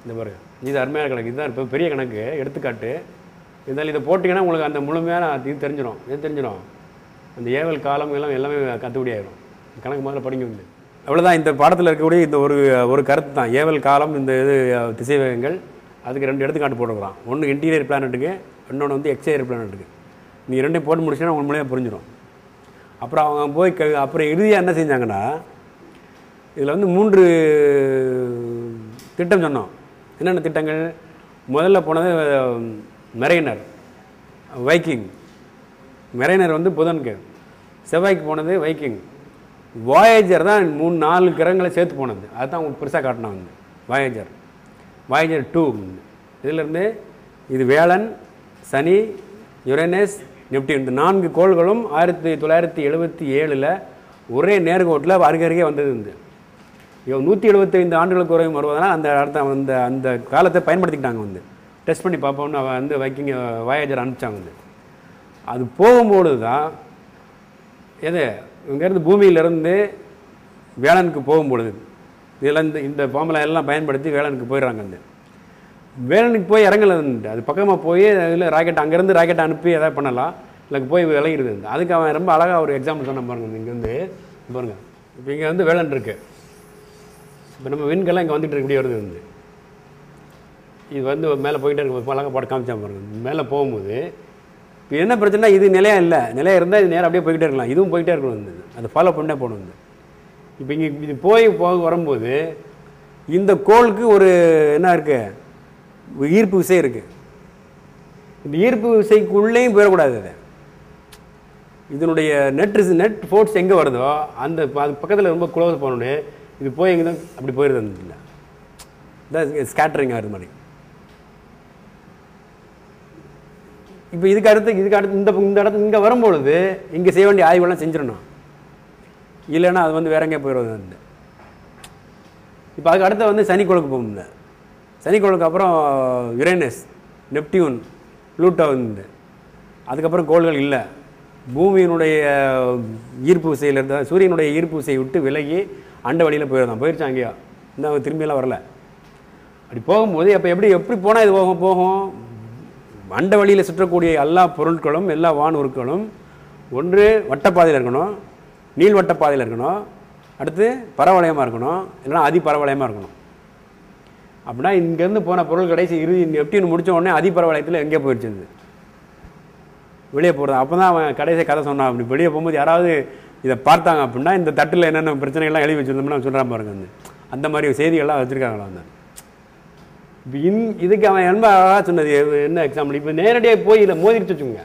இந்த பாருங்க இது அருமையான கணக்கு இதுதான் இப்போ பெரிய கணக்கு எடுத்துக்காட்டு இருந்தாலும் இதை போட்டிங்கன்னா உங்களுக்கு அந்த முழுமையான இது தெரிஞ்சிடும் இது தெரிஞ்சிடும் அந்த ஏவல் காலம் எல்லாம் எல்லாமே கத்துப்படி ஆயிரும் கணக்கு முதல்ல படிங்க வந்து அவ்வளோதான் இந்த பாடத்தில் இருக்கக்கூடிய இந்த ஒரு ஒரு கருத்து தான் ஏவல் காலம் இந்த இது திசைவேகங்கள் அதுக்கு ரெண்டு எடுத்துக்காட்டு போட்டுக்கிறான் ஒன்று இன்டீரியர் பிளானட்டுக்கு இன்னொன்று வந்து எக்ஸ்டீரியர் பிளானட்டுக்கு நீ ரெண்டையும் போட்டு முடிச்சுன்னா உங்களுக்கு மூலியமாக புரிஞ்சிடும் அப்புறம் அவங்க போய் க அப்புறம் இறுதியாக என்ன செஞ்சாங்கன்னா இதில் வந்து மூன்று திட்டம் சொன்னோம் என்னென்ன திட்டங்கள் முதல்ல போனது மெரைனர் வைக்கிங் மெரைனர் வந்து புதனுக்கு செவ்வாய்க்கு போனது வைக்கிங் வாயேஜர் தான் மூணு நாலு கிரகங்களை சேர்த்து போனது அதுதான் உங்களுக்கு பெருசாக காட்டினா வந்து வாயேஜர் வாயேஜர் டூ இதிலேருந்து இது வேளன் சனி யுரேனஸ் நெப்டியூன் இந்த நான்கு கோள்களும் ஆயிரத்தி தொள்ளாயிரத்தி எழுபத்தி ஏழில் ஒரே நேர்கோட்டில் அருகருகே வந்தது வந்து இவங்க நூற்றி எழுபத்தைந்து ஆண்டுகளுக்கு குறையும் வருவதனால் அந்த அடுத்த அந்த அந்த காலத்தை பயன்படுத்திக்கிட்டாங்க வந்து டெஸ்ட் பண்ணி பார்ப்போம்னு அவன் வந்து வைக்கிங்க வாயேஜர் அனுப்பிச்சாங்க வந்து அது போகும்போது தான் எது இங்கேருந்து பூமியிலேருந்து வேளனுக்கு போகும்பொழுது இதில் இந்த இந்த ஃபார்முலா எல்லாம் பயன்படுத்தி வேளனுக்கு போயிடுறாங்க வந்து வேலனுக்கு போய் இறங்கலன்ட்டு அது பக்கமாக போய் இதில் ராக்கெட் அங்கேருந்து ராக்கெட் அனுப்பி எதாவது பண்ணலாம் இல்லை போய் விலகிடுது வந்து. அதுக்கு அவன் ரொம்ப அழகாக ஒரு எக்ஸாம்பிள் சொன்ன பாருங்க இங்கேருந்து பாருங்க இப்போ இங்கே வந்து வேலன் இருக்கு இப்போ நம்ம விண்கெல்லாம் இங்கே வந்துட்டு இருக்கக்கூடிய வருது வந்து இது வந்து மேலே போயிட்டே இருக்கும் அழகாக போட்டு காமிச்சா பாருங்க மேலே போகும்போது இப்போ என்ன பிரச்சனை இது நிலையா இல்லை நிலையா இருந்தால் இது நேரம் அப்படியே போய்கிட்டே இருக்கலாம் இதுவும் போயிட்டே இருக்கணும் வந்து அதை ஃபாலோ பண்ணே போகணும் வந்து இப்போ இங்கே இது போய் போக வரும்போது இந்த கோளுக்கு ஒரு என்ன இருக்கு ஈர்ப்பு விசை இருக்கு இந்த ஈர்ப்பு விசைக்குள்ளேயும் போயிடக்கூடாது அது இதனுடைய நெட் நெட் ஃபோர்ஸ் எங்கே வருதோ அந்த ப- அது பக்கத்தில் ரொம்ப க்ளோஸ் போனோடனே இது போய் எங்கே தான் அப்படி போயிடுது அந்த இதில் இதான் ஸ்கேட்டரிங் ஆகுது மாதிரி இப்போ இதுக்கு அடுத்து இதுக்கு அடுத்து இந்த இந்த இடத்து இங்கே வரும்பொழுது இங்கே செய்ய வேண்டிய ஆய்வுலாம் செஞ்சிடணும் இல்லைன்னா அது வந்து வேற எங்கேயும் போயிடுவது வந்து இப்போ அதுக்கு அடுத்து வந்து சனிக்கோளுக்கு போகுங்க சனிக்கோளுக்கு அப்புறம் யுரேனஸ் நெப்டியூன் ப்ளூட்டோ வந்து அதுக்கப்புறம் கோள்கள் இல்லை பூமியினுடைய ஈர்ப்பு விசையில் இருந்த சூரியனுடைய ஈர்ப்பு விசையை விட்டு விலகி அண்ட வழியில் போயிருந்தான் போயிருச்சான் அங்கேயோ இன்னும் திரும்பியெல்லாம் வரல அப்படி போகும்போது அப்போ எப்படி எப்படி போனால் இது போகும் போகும் அண்ட வழியில் சுற்றக்கூடிய எல்லா பொருட்களும் எல்லா வானூர்களும் ஒன்று வட்டப்பாதையில் இருக்கணும் நீள்வட்ட பாதையில் இருக்கணும் அடுத்து பரவளையமாக இருக்கணும் இல்லைன்னா அதி பரவளையமாக இருக்கணும் அப்படின்னா இங்கேருந்து போன பொருள் கடைசி இறுதி நெப்டியூன் முடிச்ச உடனே அதி பரவளையத்தில் எங்கே போயிடுச்சு இது? வெளியே போகிறது அப்போ தான் அவன் கடைசி கதை சொன்னான் அப்படி வெளியே போகும்போது யாராவது இதை பார்த்தாங்க அப்படின்னா இந்த தட்டில் என்னென்ன பிரச்சனைகள்லாம் எழுதி வச்சிருந்தோம்னா சொல்கிறான் பாருங்க வந்து அந்த மாதிரி செய்திகள்லாம் வச்சுருக்காங்களா வந்து இப்போ இன் இதுக்கு அவன் ரொம்ப அழகாக சொன்னது எ- என்ன எக்ஸாம்பிள் இப்போ நேரடியாக போய் இதை மோதிருச்சு வச்சுங்க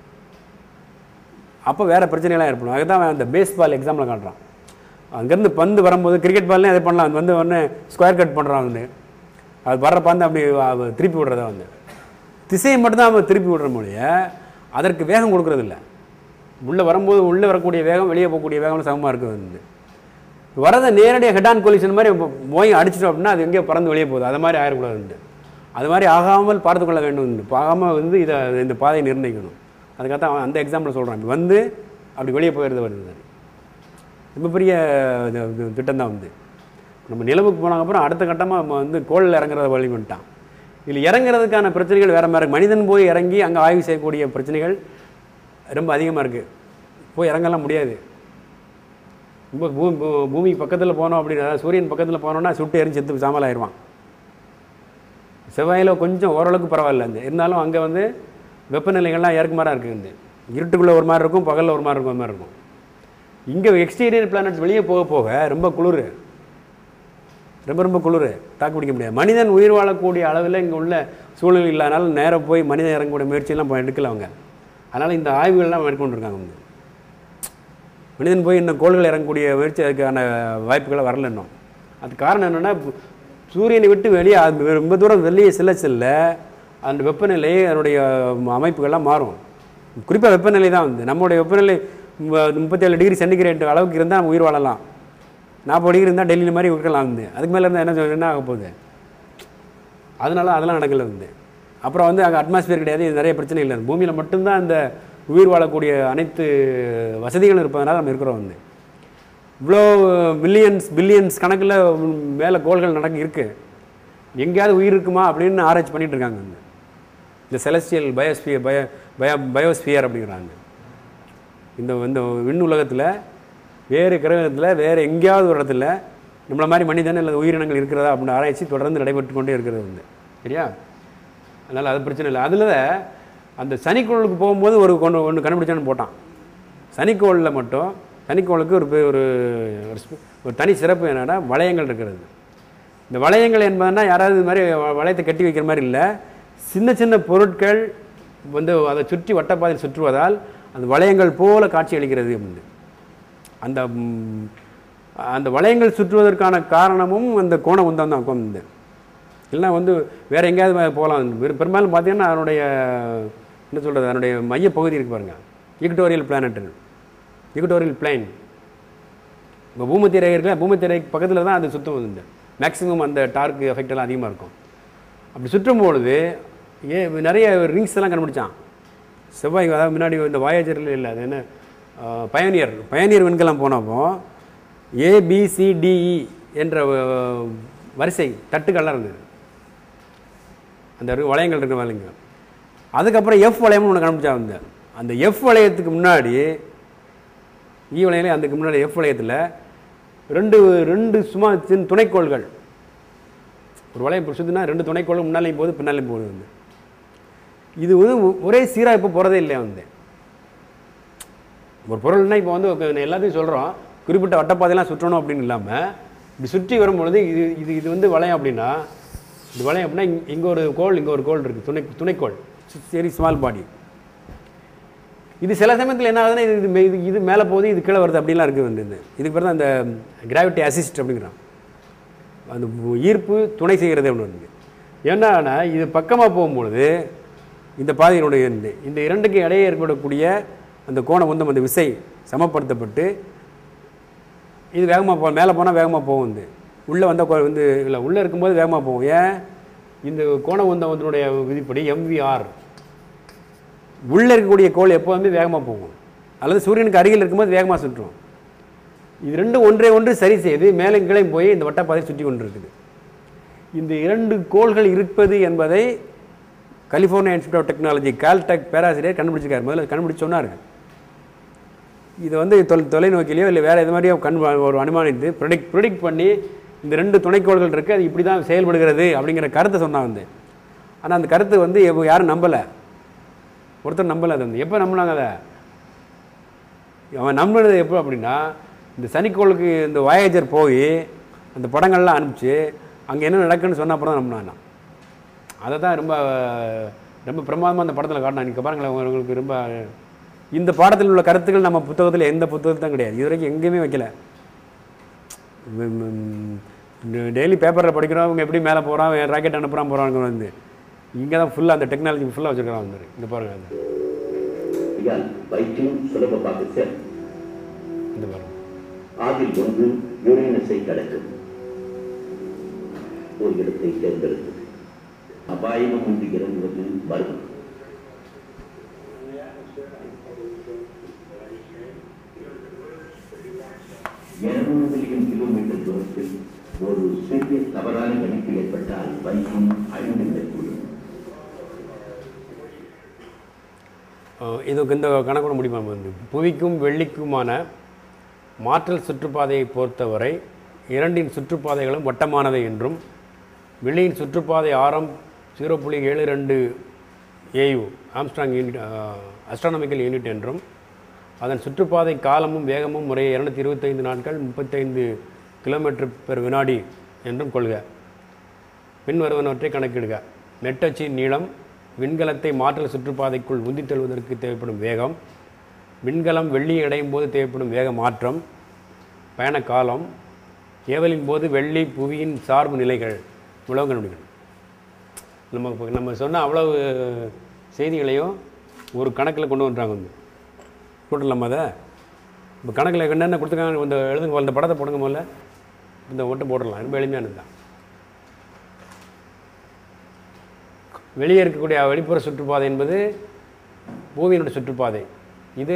அப்போ வேறு பிரச்சனைலாம் ஏற்படும் அதுதான் அவன் அந்த பேஸ்பால் எக்ஸாம்பிள் காட்டுறான் அங்கேருந்து பந்து வரும்போது கிரிக்கெட் பால்லையும் அதை பண்ணலாம் அது வந்து உடனே ஸ்கொயர் கட் பண்ணுறான் வந்து அது வர்ற பந்து அப்படி அவ திருப்பி விடுறத வந்து திசையை மட்டும்தான் அவன் திருப்பி விடுற மொழிய அதற்கு வேகம் கொடுக்கறது இல்ல உள்ளே வரும்போது உள்ளே வரக்கூடிய வேகம் வெளியே போகக்கூடிய வேகம் சமமாக இருக்குது வந்து வரதை நேரடியாக ஹெட் ஆன் கொலிஷன் மாதிரி இப்போ போய் அடிச்சிட்டோம் அப்படின்னா அது எங்கேயோ பறந்து வெளியே போகுது அது மாதிரி ஆயிடக்கூடாதுண்டு அது மாதிரி ஆகாமல் பார்த்து கொள்ள வேண்டும் ஆகாமல் வந்து இதை இந்த பாதையை நிர்ணயிக்கணும் அதுக்காக அவன் அந்த எக்ஸாம்பிள் சொல்கிறான் இப்படி வந்து அப்படி வெளியே போயிடுறது வருது ரொம்ப பெரிய திட்டம் தான் வந்து நம்ம நிலவுக்கு போனாங்க அப்புறம் அடுத்த கட்டமாக நம்ம வந்து கோளில் இறங்குறத வழி பண்ணிட்டான் இதில் இறங்குறதுக்கான பிரச்சனைகள் வேற மாதிரி இருக்கு. மனிதன் போய் இறங்கி அங்கே ஆய்வு செய்யக்கூடிய பிரச்சனைகள் ரொம்ப அதிகமாக இருக்குது போய் இறங்கலாம் முடியாது ரொம்ப பூ பூ- பூமி பக்கத்தில் போனோம் அப்படின்னா சூரியன் பக்கத்தில் போனோம்னா சுட்டு எரிஞ்சு செத்து சாமல் ஆயிடுவான் செவ்வாயில் கொஞ்சம் ஓரளவுக்கு பரவாயில்ல இந்த இருந்தாலும் அங்கே வந்து வெப்பநிலைகள்லாம் ஏற்குமாறாக இருக்குது இந்த இருட்டுக்குள்ளே ஒரு மாதிரி இருக்கும் பகலில் ஒரு மாதிரி இருக்கும் ஒரு மாதிரி இருக்கும் இங்கே எக்ஸ்டீரியர் பிளானட்ஸ் வெளியே போக போக ரொம்ப குளிர் ரொம்ப ரொம்ப குளிர் தாக்கு பிடிக்க முடியாது மனிதன் உயிர் வாழக்கூடிய அளவில் இங்கே உள்ள சூழ்நிலை இல்லாதனால நேராக போய் மனிதன் இறங்கக்கூடிய முயற்சியெல்லாம் இப்போ எடுக்கல அவங்க அதனால் இந்த ஆய்வுகள்லாம் மேற்கொண்டிருக்காங்க வந்து மனிதன் போய் இன்னும் கோள்கள் இறங்கக்கூடிய முயற்சி அதுக்கான வாய்ப்புகளை வரல இன்னும் அது காரணம் என்னென்னா சூரியனை விட்டு வெளியே அது ரொம்ப தூரம் வெளியே செல்ல செல்ல அந்த வெப்பநிலை அதனுடைய அமைப்புகள்லாம் மாறும் குறிப்பாக வெப்பநிலை தான் வந்து நம்மளுடைய வெப்பநிலை முப்பத்தேழு டிகிரி சென்டிகிரேட் அளவுக்கு இருந்தால் நம்ம உயிர் வாழலாம் நாற்பது டிகிரி இருந்தால் டெல்லியில் மாதிரி இருக்கலாம் வந்து அதுக்கு மேலே இருந்தால் என்ன சொல்ல- என்ன ஆக போகுது அதனால அதெல்லாம் நடக்கல வந்து அப்புறம் வந்து அங்கே அட்மாஸ்பியர் கிடையாது இது நிறைய பிரச்சனை இல்லை பூமியில் மட்டும்தான் அந்த உயிர் வாழக்கூடிய அனைத்து வசதிகளும் இருப்பதனால நம்ம இருக்கிறோம் வந்து இவ்வளோ மில்லியன்ஸ் பில்லியன்ஸ் கணக்கில் மேலே கோள்கள் நடக்க இருக்கு எங்கேயாவது உயிர் இருக்குமா அப்படின்னு ஆராய்ச்சி பண்ணிட்டு இருக்காங்க இந்த இந்த celestial biosphere bio bio biosphere அப்படிங்கிறாங்க இந்த இந்த விண் உலகத்தில் வேறு கிரகத்தில் வேறு எங்கேயாவது ஒரு இடத்துல நம்மள மாதிரி மனிதன் அல்லது உயிரினங்கள் இருக்கிறதா அப்படின்னு ஆராய்ச்சி தொடர்ந்து நடைபெற்று கொண்டே இருக்கிறது வந்து சரியா அதனால் அது பிரச்சனை இல்லை அதில் அந்த சனிக்கோளுக்கு போகும்போது ஒரு கொண்டு ஒன்று கண்டுபிடிச்சான்னு போட்டான் சனிக்கோளில் மட்டும் சனிக்கோளுக்கு ஒரு பே- ஒரு ஒரு ஸ்பெ- ஒரு தனி சிறப்பு என்னன்னா வளையங்கள் இருக்கிறது இந்த வளையங்கள் என்பதுனா யாராவது இது மாதிரி வ- வளையத்தை கட்டி வைக்கிற மாதிரி இல்லை சின்ன சின்ன பொருட்கள் வந்து அதை சுற்றி வட்டப்பாதையில் சுற்றுவதால் அந்த வளையங்கள் போல காட்சி அளிக்கிறது அப்படின்னு அந்த ம், அந்த வளையங்கள் சுற்றுவதற்கான காரணமும் அந்த கோண உந்தம் தான் வந்து இல்லைன்னா வந்து வேற எங்கேயாவது வே- போகலாம் பெரு- பெரும்பாலும் பார்த்தீங்கன்னா அதனுடைய என்ன சொல்கிறது அதனுடைய மையப்பகுதி இருக்கு பாருங்க ஈக்டோரியல் பிளானட் ஈக்டோரியல் பிளைன் இப்போ பூமத்திய ரேகை இருக்குல்ல பூமத்திய ரேகை பக்கத்தில் தான் அது சுற்றும் வந்து மேக்ஸிமம் அந்த டார்க் எஃபெக்ட் எல்லாம் அதிகமாக இருக்கும் அப்படி சுற்றும் பொழுது ஏ நிறைய ரிங்ஸ் எல்லாம் கண்டுபிடிச்சான் செவ்வாய் அதாவது முன்னாடி இந்த வாயேஜரில் இல்லை அது என்ன பயனியர் பயனியர் விண்கலம் போனப்போ ஏபிசிடிஇ என்ற அஹ், வரிசை தட்டுக்கள்லாம் இருந்தது அந்த இரு- வளையங்கள் இருக்கிற வளையங்கள் அதுக்கப்புறம் எஃப் வளையம்னு ஒன்று கண்டுபிடிச்சா வந்து அந்த எஃப் வளையத்துக்கு முன்னாடி இ வளையம் அதுக்கு முன்னாடி எஃப் வளையத்தில் ரெண்டு ரெண்டு சும்மா சின்ன துணைக்கோள்கள் ஒரு வளையம் இப்படி சுற்றினா ரெண்டு துணைக்கோள் முன்னாலையும் போகுது பின்னாலையும் போகுது வந்து இது வந்து ஒ- ஒரே சீராக இப்போ போகிறதே இல்லையா வந்து ஒரு பொருள்னா இப்போ வந்து ஒரு- எல்லாத்தையும் சொல்கிறோம் குறிப்பிட்ட வட்டப்பாதையெல்லாம் சுற்றணும் அப்படின்னு இல்லாமல் இப்படி சுற்றி வரும்பொழுது இது இது இது வந்து வளையம் அப்படின்னா இது வளையம் அப்படின்னா இங்க- இங்க ஒரு கோள் இங்கே ஒரு கோள் இருக்குது துணை துணைக்கோள் சரி ஸ்மால் பாடி இது சில சமயத்தில் என்ன ஆகுதுன்னா இது இது மே- இது இது மேலே போகுது இது கீழே வருது அப்படிலாம் இருக்குது வந்து இது. இதுக்கு பேர் தான் அந்த கிராவிட்டி அசிஸ்ட் அப்படிங்கிறான் அந்த ஈர்ப்பு துணை செய்கிறது ஒன்று வந்து என்னன்னா இது பக்கமாக போகும்பொழுது இந்த பாதையினுடைய இந்த- இந்த இரண்டுக்கு இடையே ஏற்படக்கூடிய அந்த கோண உந்தம் அந்த விசை சமப்படுத்தப்பட்டு இது வேகமாக போ மேலே போனால் வேகமாக போகும் வந்து உள்ளே வந்தால் வந்து இல்லை உள்ளே இருக்கும்போது வேகமாக போகும் ஏன் இந்த கோண உந்தம் வந்தனுடைய விதிப்படி எம்விஆர் உள்ளே இருக்கக்கூடிய கோள் எப்போதுமே வேகமாக போகும் அல்லது சூரியனுக்கு அருகில் இருக்கும்போது வேகமாக சுற்றும் இது ரெண்டும் ஒன்றே ஒன்று சரி செய்து மேலும் கீழே போய் இந்த வட்டப்பாதை சுற்றி கொண்டு இருக்குது இந்த இரண்டு கோள்கள் இருப்பது என்பதை California Institute of Technology Caltech பேராசிரியர் கண்டுபிடிச்சிருக்காரு முதல்ல கண்டுபிடிச்சு சொன்னார் இது வந்து தொலை தொலைநோக்கிலையோ இல்லை வேறு எது மாதிரியோ கண் ஒரு அனுமானித்து ப்ரிடிக்ட் ப்ரிடிக்ட் பண்ணி இந்த ரெண்டு துணைக்கோள்கள் இருக்குது அது இப்படி தான் செயல்படுகிறது அப்படிங்கிற கருத்தை சொன்னான் வந்து ஆனால் அந்த கருத்து வந்து எப்போ யாரும் நம்பலை ஒருத்தர் நம்பலை அது வந்து எப்போ நம்பினாங்க அதை அவன் நம்பினது எப்போ அப்படின்னா இந்த சனிக்கோளுக்கு இந்த வாயேஜர் போய் அந்த படங்கள்லாம் அனுப்பிச்சு அங்கே என்ன நடக்குன்னு சொன்ன அப்புறம் தான் நம்பினான் அதை தான் ரொம்ப ரொம்ப பிரமாதமாக அந்த படத்தில் காட்டினான் நீங்கள் பாருங்களேன் உங்களுக்கு ரொம்ப இந்த பாடத்தில் உள்ள கருத்துக்கள் நம்ம புத்தகத்தில் எந்த புத்தகத்தில் தான் கிடையாது இது வரைக்கும் எங்கேயுமே வைக்கல டெய்லி பேப்பரில் படிக்கிறவங்க எப்படி மேலே போகிறான் ராக்கெட் அனுப்புகிறான் போகிறாங்க வந்து இங்கே தான் ஃபுல்லாக அந்த டெக்னாலஜி ஃபுல்லாக வச்சுருக்கான் வந்து இங்கே பாருங்க அது இதால் வைத்தியம் சுலபமாக சேரும் இந்த பாருங்க அதில் ஒன்று யுரேனஸை கடக்கும் ஒரு இடத்தை தேர்ந்தெடுத்தது அபாயமும் உண்டு இறங்குவது வரும் இருநூறு மில்லியன் கிலோமீட்டர் தூரத்தில் ஒரு சிறிய தவறான கணிப்பு ஏற்பட்டால் வைத்தியம் அழிந்துவிடக்கூடும் அஹ் இதுக்கு இந்த கணக்கோட முடியுமா வந்து புவிக்கும் வெள்ளிக்குமான மாற்றல் சுற்றுப்பாதையை பொறுத்தவரை இரண்டின் சுற்றுப்பாதைகளும் வட்டமானவை என்றும் வெள்ளியின் சுற்றுப்பாதை ஆரம் ஜீரோ புள்ளி ஏழு ரெண்டு AU Armstrong unit astronomical unit என்றும் அதன் சுற்றுப்பாதை காலமும் வேகமும் முறையே இரநூத்தி இருபத்தைந்து நாட்கள் முப்பத்தைந்து கிலோமீட்டர் பெர் வினாடி என்றும் கொள்க பின்வருவனவற்றை கணக்கிடுக நெட்டச்சின் நீளம் விண்கலத்தை மாற்றல் சுற்றுப்பாதைக்குள் உந்தித் தள்ளுவதற்கு தேவைப்படும் வேகம் விண்கலம் வெள்ளியை அடையும் போது தேவைப்படும் வேக மாற்றம் பயண காலம் ஏவலின் போது வெள்ளி புவியின் சார்பு நிலைகள் இவ்வளவு கண்டுபிடிக்கணும் நம்ம இப்ப நம்ம சொன்ன அவ்வளவு செய்திகளையும் ஒரு கணக்கில் கொண்டு வந்துட்டாங்க வந்து போட்டுடலாமா அதை இப்போ கணக்கில் என்னென்ன கொடுத்துருக்காங்க இந்த எழுதுங்க இந்த படத்தை போடுங்க முதல்ல இந்த ஒட்டை போட்டுடலாம் ரொம்ப எளிமையானது தான் வெளியே இருக்கக்கூடிய வெளிப்புற சுற்றுப்பாதை என்பது பூமியினுடைய சுற்றுப்பாதை இது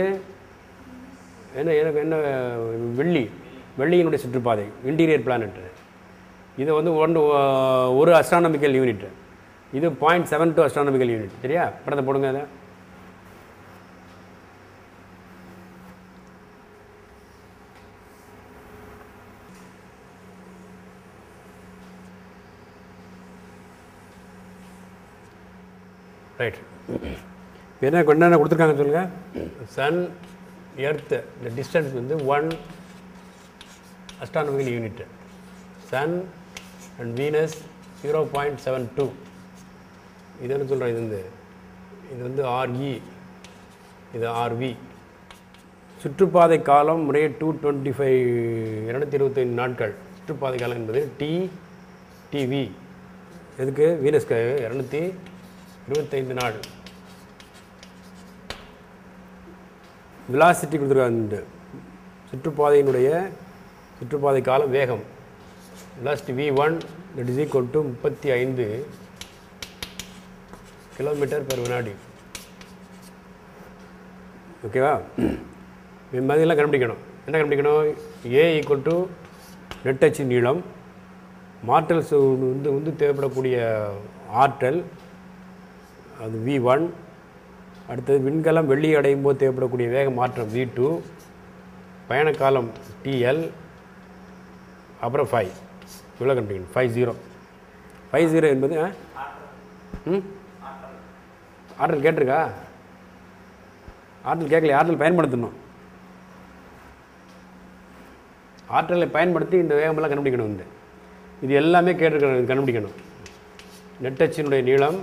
என்ன எனக்கு என்ன வெள்ளி வெள்ளியினுடைய சுற்றுப்பாதை இன்டீரியர் பிளானட் இது வந்து ஒன் ஒரு அஸ்ட்ரானமிக்கல் யூனிட் இது point seven two astronomical unit சரியா படத்தை போடுங்க அதை ரைட் இப்போ என்ன என்னென்ன கொடுத்துருக்காங்க சொல்லுங்கள் சன் எர்த்து இந்த டிஸ்டன்ஸ் வந்து one astronomical unit sun and Venus zero point seven two இது என்ன சொல்கிறேன் இது வந்து இது வந்து ஆர்இ இது ஆர்வி சுற்றுப்பாதை காலம் முறையே டூ டுவெண்ட்டி ஃபைவ் இரநூத்தி இருபத்தைந்து நாட்கள் சுற்றுப்பாதை காலம் என்பது டி டிவி எதுக்கு வீனஸ்க்கு இரநூத்தி இருபத்தைந்து நாள் விலாசிட்டி கொடுத்துருக்காங்க சுற்றுப்பாதையினுடைய சுற்றுப்பாதை காலம் வேகம் velocity v one that is equal to முப்பத்தி ஐந்து கிலோமீட்டர் பெர் வினாடி ஓகேவா இது மாதிரிலாம் கண்டுபிடிக்கணும் என்ன கண்டுபிடிக்கணும் ஏ ஈக்குவல் டு நெட்டச்சு நீளம் மாற்றல் சு- வந்து வந்து தேவைப்படக்கூடிய ஆற்றல் அது வி ஒன் அடுத்தது விண்கலம் வெள்ளி அடையும் போது தேவைப்படக்கூடிய வேக மாற்றம் வி டூ பயணக்காலம் டிஎல் அப்புறம் ஃபைவ் இவ்வளோ கண்டுபிடிக்கணும் ஃபைவ் ஜீரோ ஃபைவ் ஜீரோ என்பது ஆ? ம் ஆற்றல் கேட்டிருக்கா ஆற்றல் கேட்கல ஆற்றல் பயன்படுத்தணும் ஆற்றலை பயன்படுத்தி இந்த வேகமெல்லாம் கண்டுபிடிக்கணும் வந்து இது எல்லாமே கேட்டிருக்கணும் கண்டுபிடிக்கணும் நெட்டச்சினுடைய நீளம்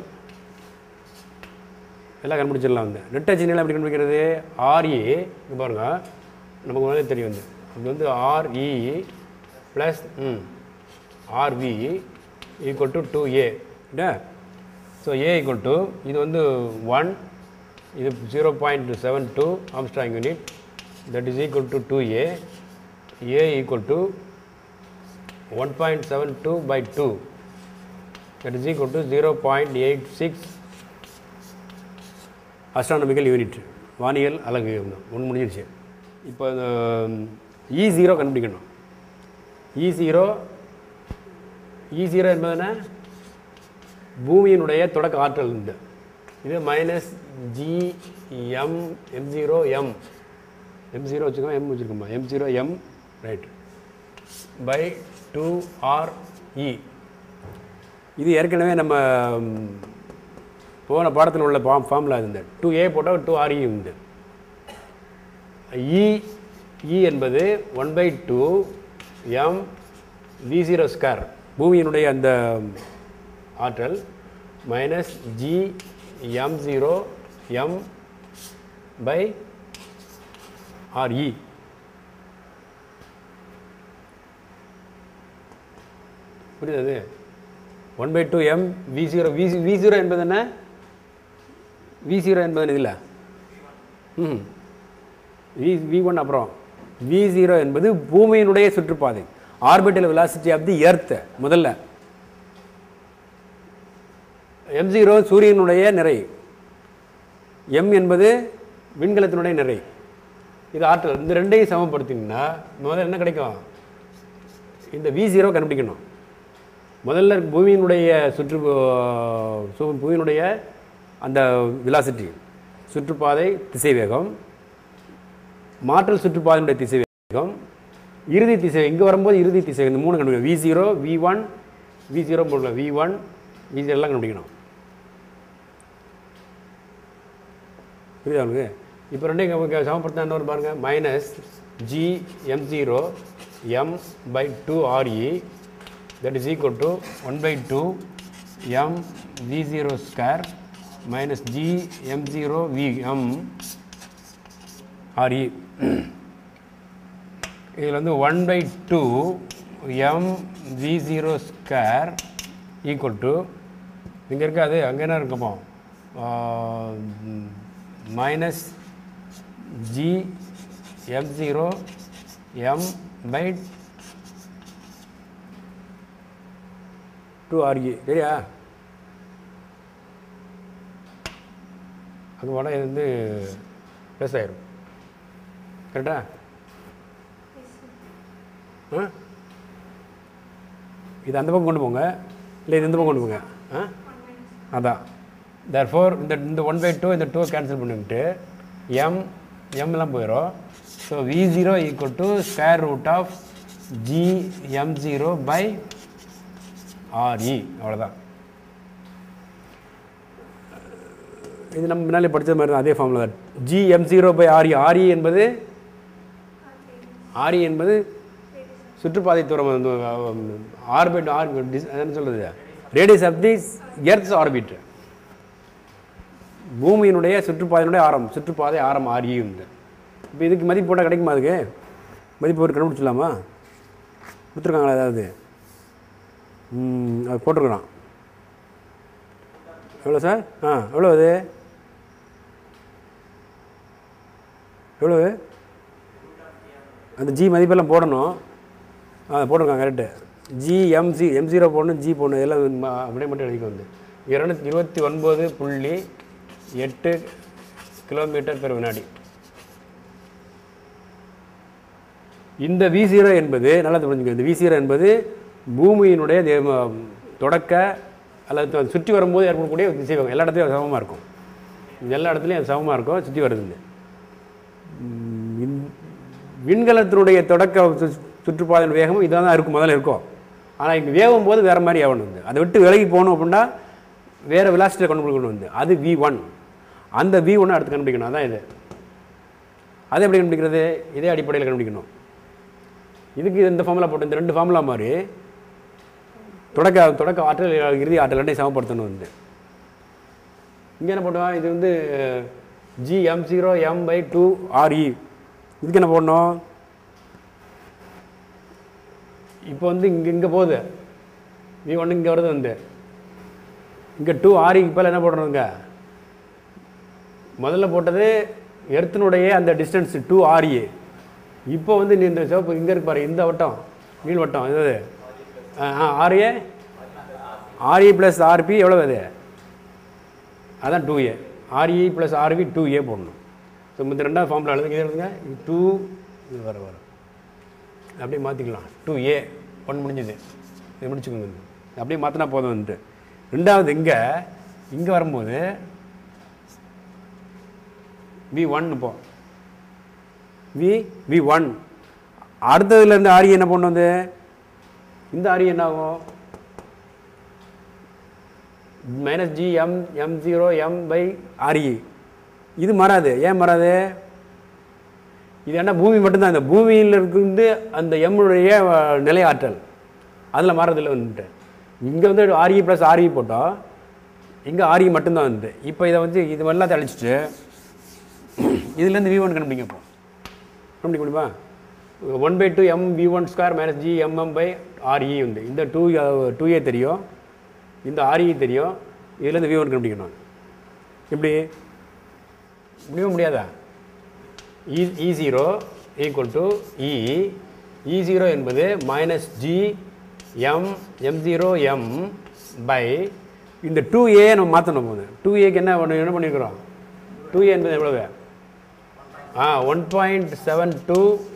எல்லாம் கண்டுபிடிச்சிடலாம் வந்து நெட்டச்சு நீளம் எப்படி கண்டுபிடிக்கிறது ஆர்இ இங்கே பாருங்க நமக்கு முதல்ல தெரியும் வந்து அது வந்து ஆர்இ ப்ளஸ் ம் r v equal to two a so a equal to இது வந்து ஒன் இது zero point seven two Armstrong unit that is equal to two a a equal to one point seven two by two that is equal to zero point eight six astronomical unit வானியல் அலகு ஒன்று முடிஞ்சிருச்சு இப்போ இ zero கண்டுபிடிக்கணும் இ zero இ zero என்பது என்ன பூமியினுடைய தொடக்க ஆற்றல் இந்த இது minus G M M zero m M zero வச்சுக்கோமா எம் வச்சுருக்கோமா m zero m right by two r e இது ஏற்கனவே நம்ம ம், போன பாடத்தில் உள்ள ஃபார்ம் ஃபார்முலா இந்த டூ ஏ போட்டால் டூ ஆர்இ உண்டு இ இ என்பது one by two M V zero square பூமியினுடைய அந்த ஆற்றல் minus G M zero M by r e புரியுது one by two M V zero v v zero என்பது என்ன வி ஜீரோ என்பது இதில் ம் வி வி ஒன் அப்புறம் வி ஜீரோ என்பது பூமியினுடைய சுற்றுப்பாதை orbital velocity of the earth முதல்ல எம் ஜீரோ சூரியனுடைய நிறை எம் என்பது விண்கலத்தினுடைய நிறை இது ஆற்றல் இந்த ரெண்டையும் சமப்படுத்தினீங்கன்னா முதல்ல என்ன கிடைக்கும் இந்த வி ஜீரோ கண்டுபிடிக்கணும் முதல்ல பூமியினுடைய சுற்று சு- பூமியினுடைய அந்த விலாசிட்டி சுற்றுப்பாதை திசைவேகம் மாற்றல் சுற்றுப்பாதையினுடைய திசைவேகம் இறுதி திசை இங்கே வரும்போது இறுதி திசை இந்த மூணு கண்டுபிடிக்கணும் V zero V one V zero போடலாம் வி ஒன் வி ஜீரோ எல்லாம் கண்டுபிடிக்கணும் புரியுதா உங்களுக்கு இப்போ ரெண்டையும் நமக்கு சமப்படுத்தினா என்ன வரும் பாருங்கள் minus G M zero M by two R E that is equal to one by two M V zero square minus G M zero V M R E இதில் வந்து one by two M V zero square equal to இங்கே இருக்காது அங்கே என்ன இருக்குமோ minus G M zero M by two R E சரியா அங்கே போனால் இது வந்து ப்ளஸ் ஆயிரும் கரெக்டா ஆ இது அந்த பக்கம் கொண்டு போங்க இல்லை இது இந்த பக்கம் கொண்டு போங்க ஆ அதான் தேர் ஃபோர் இந்த இந்த ஒன் பை டூ இந்த டூ கேன்சல் பண்ணிவிட்டு எம் எம்லாம் போயிடும் so V zero equal to square root of G M zero by R E அவ்வளோதான் இது நம்ம முன்னாலே படித்த மாதிரி தான் அதே ஃபார்முலா தான் G M zero by R E R E என்பது ஆர்இ என்பது சுற்றுப்பாதை தூரம் வந்து ஆர்பிட் ஆர் என்ன சொல்கிறது radius of the earth's orbit பூமியினுடைய சுற்றுப்பாதையினுடைய ஆரம் சுற்றுப்பாதை ஆரம் ஆர்இ உண்டு இப்போ இதுக்கு மதிப்பு போட்டால் கிடைக்குமா அதுக்கு மதிப்பு ஒரு கண்டுபிடிச்சிடலாமா கொடுத்துருக்காங்களா ஏதாவது ம், அது போட்டிருக்கிறான் எவ்வளோ சார் ஆ எவ்வளோ அது எவ்வளவு அந்த ஜி மதிப்பெல்லாம் போடணும் ஆ போட்டிருக்காங்க correct G M C M zero போடணும் ஜி போடணும் எல்லாம் ம- அப்படியே மட்டும் எழுதிக்க வந்து இரநூத்தி இருபத்தி ஒன்பது புள்ளி எட்டு கிலோமீட்டர் பெர் வினாடி இந்த வி ஜீரோ என்பது நல்லா புரிஞ்சுக்க இந்த வி ஜீரோ என்பது பூமியினுடைய தே- ம- தொடக்க அல்லது த- சுற்றி வரும்போது ஏற்படக்கூடிய திசைவேகம் எல்லா இடத்துலையும் சமமாக இருக்கும் எல்லா இடத்துலையும் அது சமமாக இருக்கும் சுற்றி வருது ம், விண்- விண்கலத்தினுடைய தொடக்க சு- சுற்றுப்பாதையின் வேகமும் இதாக தான் இருக்கும் முதல்ல இருக்கும் ஆனால் இங்கே வேகும் போது வேறு மாதிரி ஆகணும் வந்து அதை விட்டு விலகி போகணும் அப்படின்னா வேறு விலாசிட்டியில் கண்டுபிடிக்கணும் வந்து அது வி ஒன் அந்த வி ஒன்று அடுத்து கண்டுபிடிக்கணும் அதான் இது அதை எப்படி கண்டுபிடிக்கிறது இதே அடிப்படையில் கண்டுபிடிக்கணும் இதுக்கு இந்த ஃபார்முலா போட்டு இந்த ரெண்டு ஃபார்முலா மாதிரி தொடக்க தொடக்க ஆற்றல் இறுதி ஆற்றல் ரெண்டையும் சமப்படுத்தணும் வந்து இங்கே என்ன போட்டோம் இது வந்து G M zero M by two R E இதுக்கு என்ன போடணும் இப்போ வந்து இங்கே இங்கே போகுது வி ஒன்று இங்கே வருது வந்து இங்கே டூ ஆர்இக்கு பேர் என்ன போடுறோங்க முதல்ல போட்டது எர்த்தினுடைய அந்த டிஸ்டன்ஸ் டூ ஆர்இ இப்போ வந்து நீ இந்த சிவப்பு இங்கே இருக்கு பாரு இந்த வட்டம் நீள் வட்டம் இது ஆர்ஏ ஆர்இ ப்ளஸ் ஆர்பி எவ்வளோ அது அதான் two A R E plus R V two A போடணும் ஸோ இந்த ரெண்டாவது ஃபார்மில் எழுதுங்க இது எழுதுங்க இது டூ இது வர வர அப்படியே மாற்றிக்கலாம் டூ ஏ ஒன் முடிஞ்சது இது முடிச்சுக்கோங்க இது. அப்படியே மாற்றினா போதும் வந்துட்டு ரெண்டாவது இங்கே இங்கே வரும்போது வி ஒன் இப்போ வி வி ஒன் அடுத்ததுலேருந்து ஆரி என்ன பண்ணணும் வந்து இந்த ஆரி என்ன ஆகும் minus G M M zero M by R E இது மாறாது ஏன் மாறாது இது என்ன பூமி மட்டும்தான் இந்த பூமியில் இருந்து அந்த எம்முடைய நிலை ஆற்றல் அதில் மாறதில்லை வந்துட்டு இங்கே வந்து ஆர்இ ப்ளஸ் ஆர்இ போட்டோம் இங்கே ஆர்இ மட்டும்தான் வந்து இப்போ இதை வந்து இது எல்லாம் அழிச்சிட்டு இதுலேருந்து வி ஒன் கண்டுபிடிங்க இப்போ கண்டுபிடிக்க முடியுமா one by two M V one square minus G M M by R E உண்டு இந்த டூ டூ ஏ தெரியும் இந்த ஆர்இ தெரியும் இதுலேருந்து வி ஒன் கண்டுபிடிக்கணும் எப்படி முடியும் முடியாதா E E zero equal to E E zero என்பது minus G M M zero M by இந்த டூ ஏ நம்ம மாற்றணும் போது டூ ஏக்கு என்ன பண்ண என்ன பண்ணியிருக்கிறோம் டூ ஏ என்பது எவ்வளவு ஆ one point seven two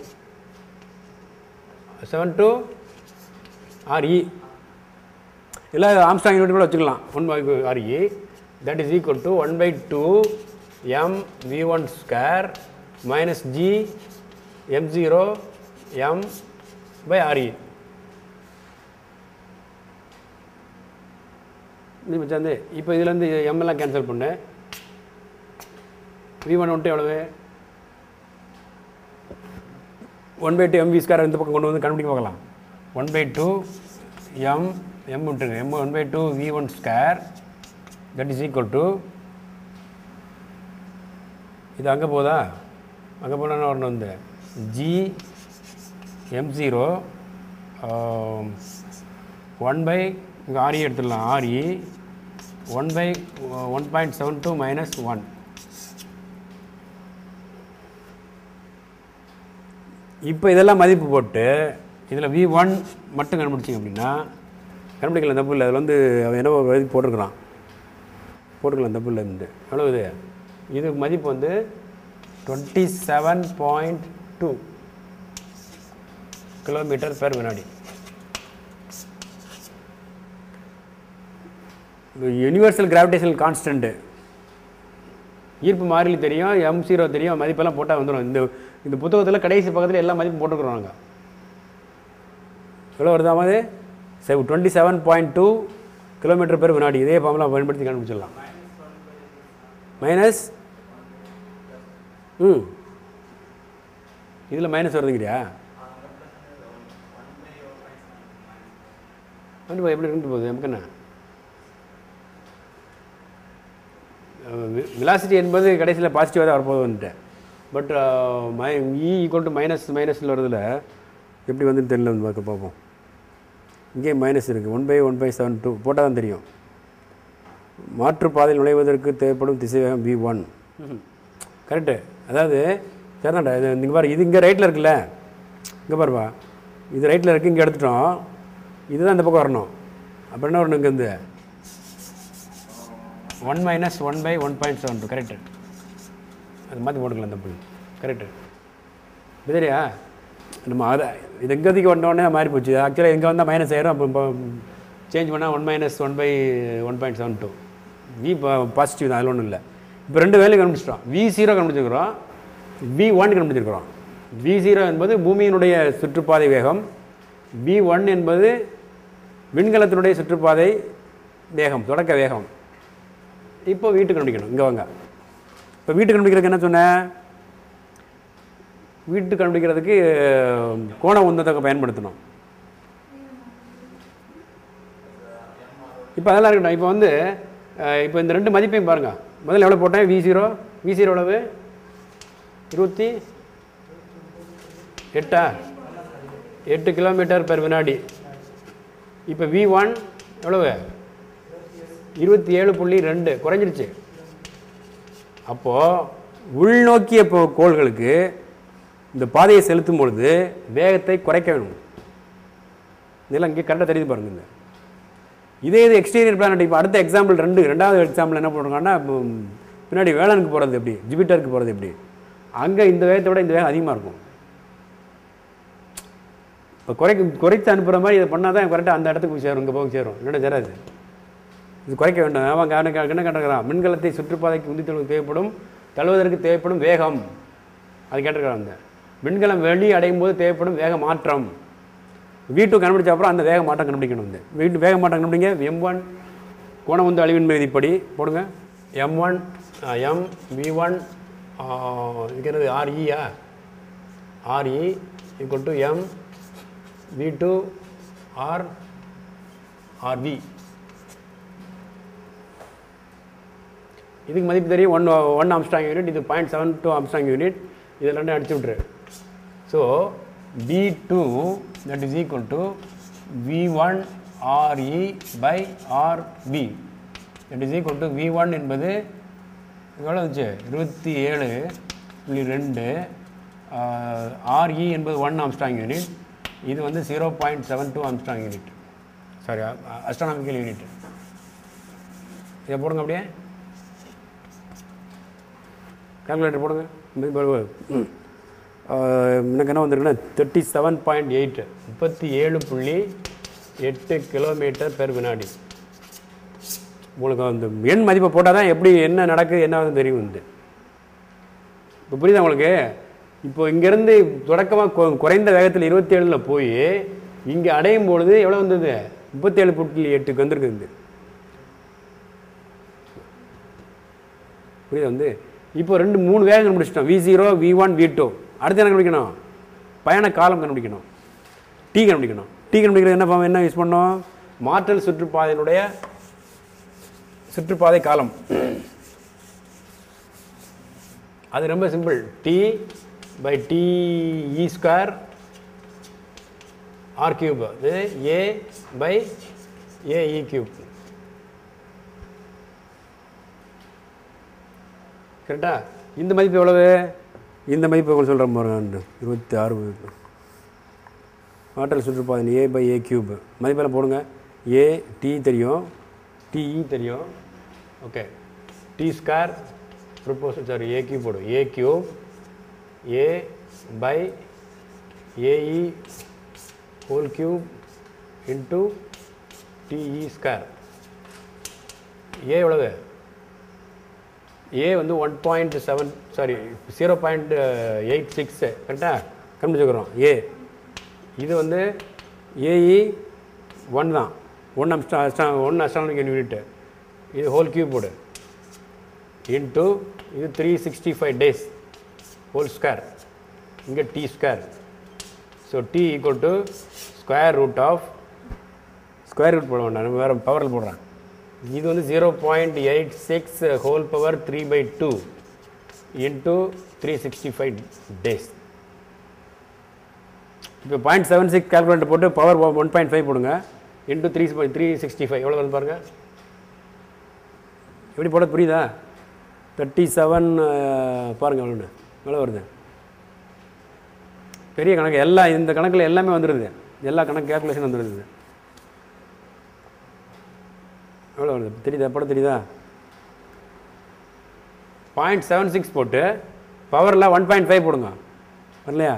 seven two R E இல்லை ஆம்ஸ்டாங் யூனிட் கூட வச்சுக்கலாம் one by R E that is equal to one by two M V one square minus G M zero M by R E இது மச்சாந்து இப்போ இதுலேருந்து எம் எல்லாம் cancel பண்ணு we one வந்துட்டு எவ்வளவு one by two M V square இந்த பக்கம் கொண்டு வந்து கண்டுபிடிக்க பார்க்கலாம் one by two M M விட்டுருங்க M one by two V one square that is equal to இது அங்கே போதா அங்கே போனால் என்ன வரணும் வந்து G M zero one by இங்கே ஆர்இ எடுத்துடலாம் R E one by one point seven two minus one இப்போ இதெல்லாம் மதிப்பு போட்டு இதில் வி ஒன் மட்டும் கண்டுபிடிச்சிங்க அப்படின்னா கண்டுபிடிக்கலாம் தப்பு இல்லை அதில் வந்து அவன் என்ன மதிப்பு போட்டிருக்கிறான் போட்டுக்கலாம் தப்பு இல்லை இருந்து எவ்வளோ இது இது மதிப்பு வந்து twenty seven point two kilometre per வினாடி யூனிவர்சல் கிராவிடேஷனல் கான்ஸ்டன்ட்டு ஈர்ப்பு மாறிலி தெரியும் எம் ஜீரோ தெரியும் மதிப்பெல்லாம் போட்டால் வந்துடும் இந்த இந்த புத்தகத்தில் கடைசி பக்கத்தில் எல்லா மதிப்பும் போட்டுக்கிறோம் நாங்கள் எவ்வளோ வருதா மாதிரி செவ் twenty seven point two kilometre per வினாடி இதே ஃபார்முலா பயன்படுத்தி கண்டுபிடிச்சிடலாம் மைனஸ் ம் இதில் மைனஸ் வருதுங்கிறியா கண்டிப்பாக எப்படி இருந்து போகுது நமக்கு என்ன விலாசிட்டி என்பது கடைசியில் பாசிட்டிவாக தான் வரப்போகுது வந்துட்டேன் but my E equal to minus மைனஸில் வரதுல எப்படி வந்துன்னு தெரியல வந்து பார்க்க பார்ப்போம் இங்கே மைனஸ் இருக்குது one by one by seven two போட்டால் தான் தெரியும் மாற்றுப்பாதையில் நுழைவதற்கு தேவைப்படும் திசைவேகம் வி ஒன் கரெக்டு அதாவது சரிதான்டா இது இங்கே பாரு இது இங்கே ரைட்டில் இருக்குல்ல இங்கே பாருப்பா இது ரைட்டில் இருக்குது இங்கே எடுத்துட்டோம் இதுதான் இந்த பக்கம் வரணும் அப்புறம் என்ன வரணும் இங்கேருந்து one minus one by one point seven two correct அது மாற்றி போட்டுக்கலாம் அந்த புள்ளி கரெக்டு சரியா நம்ம அதை இது எங்கேதிக்கு வந்தோடனே மாறி போச்சு ஆக்சுவலாக எங்கே வந்தால் மைனஸ் ஆயிரும் அப்போ இப்போ சேஞ்ச் பண்ணால் one minus one by one point seven two V positive தான் அதில் ஒன்றும் இல்லை இப்போ ரெண்டு வேலையும் கண்டுபிடிச்சிட்டோம் வி ஜீரோ கண்டுபிடிச்சிருக்கிறோம் வி ஒன் கண்டுபிடிச்சிருக்கிறோம் வி ஜீரோ என்பது பூமியினுடைய சுற்றுப்பாதை வேகம் வி ஒன் என்பது விண்கலத்தினுடைய சுற்றுப்பாதை வேகம் தொடக்க வேகம் இப்போ வீட்டுக்கு கண்டுபிடிக்கணும் இங்கே வாங்க இப்போ வீட்டுக்கு கண்டுபிடிக்கிறதுக்கு என்ன சொன்னேன் வீட்டு கண்டுபிடிக்கிறதுக்கு கோண உந்தத்தை பயன்படுத்தணும் இப்போ அதெல்லாம் இருக்கட்டும் இப்போ வந்து அஹ், இப்போ இந்த ரெண்டு மதிப்பையும் பாருங்கள் முதல்ல எவ்வளோ போட்டேன் வி ஜீரோ வி ஜீரோ எவ்வளவு இருபத்தி எட்டா எட்டு கிலோமீட்டர் பெர் வினாடி இப்போ வி ஒன் எவ்வளவு இருபத்தி ஏழு புள்ளி ரெண்டு குறைஞ்சிருச்சு அப்போது உள்நோக்கிய போ- கோள்களுக்கு இந்த பாதையை செலுத்தும் பொழுது வேகத்தை குறைக்க வேணும் இதெல்லாம் இங்கே கரெக்டாக தெரியுது பாருங்க இந்த இதே இது எக்ஸ்டீரியர் பிளானட் இப்போ அடுத்த எக்ஸாம்பிள் ரெண்டு ரெண்டாவது எக்ஸாம்பிள் என்ன பண்ணுறாங்கன்னா பின்னாடி வேளாணுக்கு போகிறது எப்படி ஜூபிட்டருக்கு போகிறது எப்படி அங்கே இந்த வேகத்தை விட இந்த வேகம் அதிகமாக இருக்கும் இப்போ குறைக்க குறைத்து அனுப்புகிற மாதிரி இதை பண்ணால் தான் கரெக்டாக அந்த இடத்துக்கு போய் சேரும் இங்கே போய் சேரும் இல்லைன்னா சேராது இது குறைக்க வேண்டும் அவன் கணக்கு என்ன கேட்டுக்கிறான் மின்கலத்தை சுற்றுப்பாதைக்கு உந்தி தழுவு தேவைப்படும் தழுவதற்கு தேவைப்படும் வேகம் அது கேட்டிருக்கிறான் அந்த மின்கலம் வெளி அடையும் போது தேவைப்படும் வேக மாற்றம் வீட்டு கண்டுபிடிச்ச அப்புறம் அந்த வேக மாற்றம் கண்டுபிடிக்கணும் வந்து வீட்டு வேக மாற்றம் கண்டுபிடிங்க எம் ஒன் கோணம் வந்து அழிவின் விதிப்படி போடுங்க M one M V one இதுக்கு என்னது ஆர்இயா R E equal to M V two R R V இதுக்கு மதிப்பு தெரியும் ஒன் ஒன் அம்ஸ்டாங் யூனிட் இது point seven two Armstrong unit இது ரெண்டும் அடிச்சு விட்ரு so V two that is equal to V one R E by R P that is equal to V one என்பது எவ்வளோ வந்துச்சு இருபத்தி ஏழு புள்ளி ரெண்டு ஆர்இ என்பது ஒன் ஆம்ஸ்டாங் யூனிட் இது வந்து zero point seven two Armstrong unit sorry astronomical unit இதை போடுங்க அப்படியே கால்குலேட்டர் போடுங்க இந்த ப- ம். ஆஹ், எனக்கு என்ன வந்திருக்குன்னா தேர்ட்டி செவன் பாயிண்ட் எயிட் முப்பத்தி ஏழு புள்ளி எட்டு கிலோமீட்டர் பெர் வினாடி உங்களுக்கு அந்த எண் மதிப்பை போட்டால் தான் எப்படி என்ன நடக்குது என்ன ஆகுதுன்னு தெரியும் வந்து இப்போ புரியுதா உங்களுக்கு இப்போ இங்கேருந்து தொடக்கமாக குறைந்த வேகத்தில் இருபத்தி ஏழில் போய் இங்கே அடையும் பொழுது எவ்வளோ வந்தது முப்பத்தேழு புள்ளி எட்டுக்கு வந்திருக்கு வந்து புரியுதா வந்து இப்போ ரெண்டு மூணு வேகம் கண்டுபிடிச்சிட்டோம் V zero V one V two அடுத்து என்ன கண்டுபிடிக்கணும் பயண காலம் கண்டுபிடிக்கணும் டி கண்டுபிடிக்கணும் டி கண்டுபிடிக்கிறது என்ன பண்ண- என்ன யூஸ் பண்ணோம் மாற்றல் சுற்றுப்பாதையினுடைய சுற்றுப்பாதை காலம் அது ரொம்ப simple T by T E square R cube அது ஏ பை ஏஇ கியூப் கரெக்டா இந்த மதிப்பு எவ்வளவு இந்த மதிப்பு எவ்வளோ சொல்கிறேன் பாருங்க இருபத்தி ஆறு மதிப்பு ஆற்றல் சுற்றுப்பாதை ஏ பை ஏ கியூப் மதிப்பெல்லாம் போடுங்க ஏ டி தெரியும் டிஇ தெரியும் okay T square propose sorry A cube போடும் A cube A by A E whole cube into T E square A எவ்வளவு ஏ வந்து one point seven sorry zero point eight six கரெக்டாக கண்டுபிடிச்சுக்கிறோம் A இது வந்து A E one தான் one அம்ஸ்டா one astronomical unit இது ஹோல் கியூபோர்டு இன்ட்டு இது three sixty five days whole square இங்கே T square so T equal to square root of square root போட வேண்டாம் நம்ம வேறு பவரில் போடுறேன் இது வந்து zero point eight six whole power three by two into three sixty five days இப்போ பாயிண்ட் செவன் சிக்ஸ் கால்குலேட்டர் போட்டு பவர் ஒன் பாயிண்ட் ஃபைவ் போடுங்க into three three sixty five எவ்வளோ வருது பாருங்கள் எப்படி போட புரியுதா தேர்ட்டி செவன் பாருங்கள் எவ்வளோன்னு எவ்வளோ வருது பெரிய கணக்கு எல்லா இந்த கணக்கில் எல்லாமே வந்துடுது எல்லா கணக்கு கேல்குலேஷன் வந்துடுது எவ்வளோ வருது தெரியுதா போட தெரியுதா பாயிண்ட் செவன் சிக்ஸ் போட்டு பவரில் ஒன் பாயிண்ட் ஃபைவ் போடுங்க வரலையா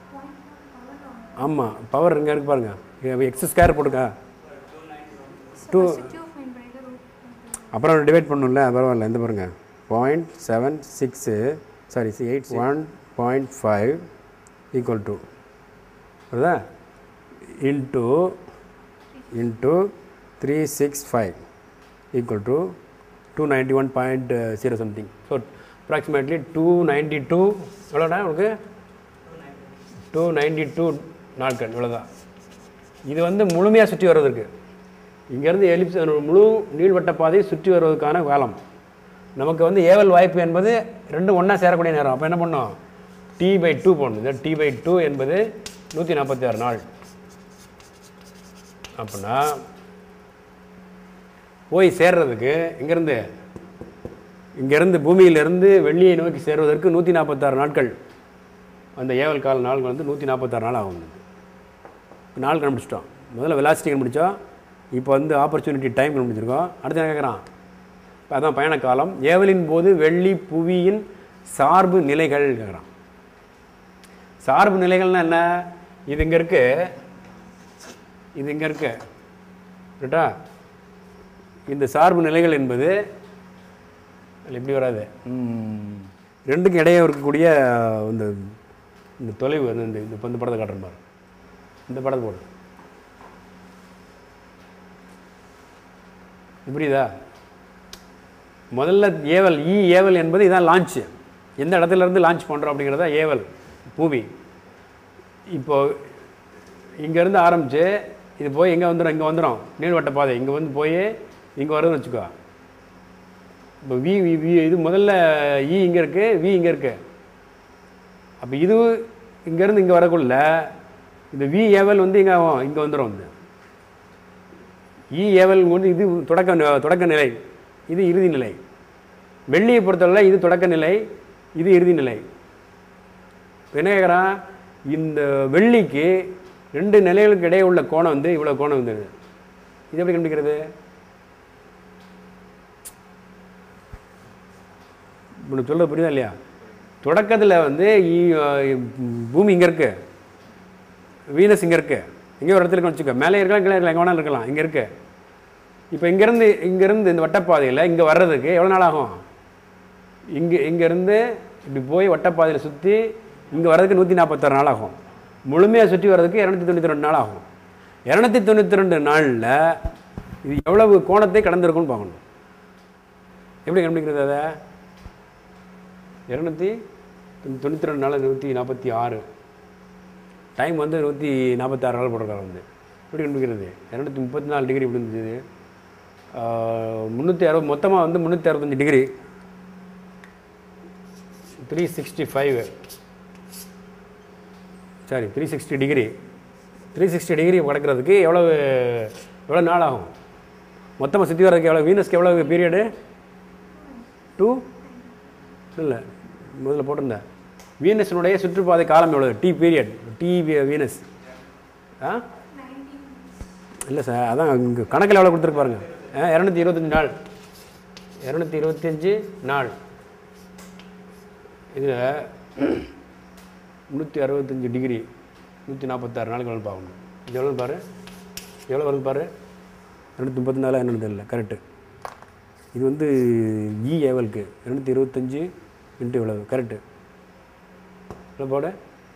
ஆமாம் பவர் இங்கே இருக்கு பாருங்க எக்ஸ் ஸ்கொயர் போட்டுங்க டூ அப்புறம் டிவைட் பண்ணணும்ல பரவாயில்ல இந்த பாருங்க point seven six sorry eight one point five equal to வருதா into into three six five equal to two ninety one point zero something so approximately two ninety two எவ்வளோடா உங்களுக்கு two ninety two நாட்கள் இவ்வளோதான் இது வந்து முழுமையாக சுற்றி வர்றதுக்கு இங்கேருந்து எலிப்ஸ் முழு நீள்வட்ட பாதையை சுற்றி வருவதற்கான காலம் நமக்கு வந்து ஏவல் வாய்ப்பு என்பது ரெண்டும் ஒன்றா சேரக்கூடிய நேரம் அப்போ என்ன பண்ணோம் டி பை டூ போடணும் இந்த டி பை டூ என்பது நூற்றி நாற்பத்தி ஆறு நாள் அப்படின்னா போய் சேர்றதுக்கு இங்கேருந்து இங்கேருந்து பூமியிலிருந்து வெள்ளியை நோக்கி சேர்வதற்கு நூற்றி நாற்பத்தாறு நாட்கள் அந்த ஏவல் கால நாள்கள் வந்து நூற்றி நாற்பத்தாறு நாள் ஆகும் இப்ப நாள் கண்டுபிடிச்சிட்டோம் முதல்ல வெலாசிட்டி கண்டுபிடிச்சோம் இப்போ வந்து ஆப்பர்ச்சுனிட்டி டைம் கண்டுபிடிச்சிருக்கோம் அடுத்து என்ன கேட்குறான் இப்போ அதான் பயண காலம் ஏவலின் போது வெள்ளி புவியின் சார்பு நிலைகள் கேட்குறான் சார்பு நிலைகள்னா என்ன இது இங்கே இருக்கு இது இங்கே இருக்கு ரைட்டா இந்த சார்பு நிலைகள் என்பது அதுல இப்படி வராது ம், ரெண்டுக்கும் இடையே இருக்கக்கூடிய இந்த இந்த தொலைவு வந்து இந்த இந்த இந்த படத்தை காட்டுறேன் பாரு இந்த படத்தை போடு இது புரியுதா முதல்ல ஏவல் இ ஏவல் என்பது இதான் லான்ச் எந்த இடத்துல இருந்து லான்ச் பண்ணுறோம் அப்படிங்கிறதா ஏவல் பூமி இப்போ இங்கேருந்து ஆரம்பித்து இது போய் எங்கே வந்துடும் இங்கே வந்துடும் நீள்வட்ட பாதை இங்கே வந்து போய் இங்கே வருதுன்னு வச்சுக்கோ இப்போ வி வி- வி இது முதல்ல இ இங்கே இருக்குது வி இங்கே இருக்குது அப்போ இது இங்கேருந்து இங்கே வரக்குள்ள இந்த வி ஏவல் வந்து இங்கே இங்கே வந்துடும் வந்து இ ஏவல் வந்து இது தொடக்க நி- தொடக்க நிலை இது இறுதி நிலை வெள்ளியை பொறுத்தவரை இது தொடக்க நிலை இது இறுதி நிலை இப்ப என்ன கேட்குறான் இந்த வெள்ளிக்கு ரெண்டு நிலைகளுக்கு இடையே உள்ள கோணம் வந்து இவ்வளோ கோணம் வந்து இது எப்படி கண்டுபிடிக்கிறது உனக்கு சொல்ல புரியுதா இல்லையா தொடக்கத்தில் வந்து இ- அஹ் பூமி இங்கே இருக்கு வீனஸ் இங்கே இருக்கு இங்கே ஒரு இடத்துல இருக்குன்னு வச்சுக்கோ மேலே இருக்கலாம் கீழே இருக்கலாம் எங்கே வேணாலும் இருக்கலாம் இங்கே இருக்கு இப்போ இங்கேருந்து இங்கேருந்து இந்த வட்டப்பாதையில் இங்கே வர்றதுக்கு எவ்வளோ நாள் ஆகும் இங்கே இங்கேருந்து இப்படி போய் வட்டப்பாதையில் சுற்றி இங்கே வர்றதுக்கு நூற்றி நாற்பத்தாறு நாள் ஆகும் முழுமையாக சுற்றி வர்றதுக்கு இரநூத்தி தொண்ணூற்றி ரெண்டு நாள் ஆகும் இரநூத்தி தொண்ணூற்றி ரெண்டு நாளில் இது எவ்வளவு கோணத்தை கடந்திருக்கும்னு பார்க்கணும் எப்படி கண்டுபிடிக்கிறது அதை இரநூத்தி தொண்ணூற்றி ரெண்டு நாள் நூற்றி நாற்பத்தி ஆறு டைம் வந்து நூற்றி நாற்பத்தாறு நாள் போட்டிருக்காரு வந்து எப்படி கண்டுபிடிக்கிறது இரநூத்தி முப்பத்தி நாலு டிகிரி இப்படி இருந்துச்சு முந்நூற்றி அறுபது மொத்தமாக வந்து முந்நூற்றி அறுபத்தஞ்சு degree three sixty five sorry three sixty degree three sixty degree கிடக்கிறதுக்கு எவ்வளவு எவ்வளோ நாள் ஆகும் மொத்தமாக சுற்றி வர்றதுக்கு எவ்வளோ வீனஸ்க்கு எவ்வளோ பீரியடு டூ இல்லை முதல்ல போட்டிருந்தேன் வீனஸினுடைய சுற்றுப்பாதை காலம் எவ்வளோ டி பீரியட் டி வீனஸ் ஆ இல்லை சார் அதான் இங்கே கணக்கில் எவ்வளோ கொடுத்துருக்கு பாருங்க ஆ இரநூத்தி இருபத்தஞ்சி நாள் இரநூத்தி இருபத்தஞ்சி நாள் இதில் முந்நூற்றி அறுபத்தஞ்சு டிகிரி நூற்றி நாற்பத்தாறு நாளுக்கு எவ்வளோ பார்க்கணும் இது எவ்வளோ பாரு எவ்வளோ வருது பாரு இரநூத்தி முப்பத்தி நாலு என்னன்னு தெரியல கரெக்டு இது வந்து இ ஏவலுக்கு இரநூத்தி இருபத்தஞ்சி இன்ட்டு இவ்வளவு கரெக்டு இவ்வளோ போட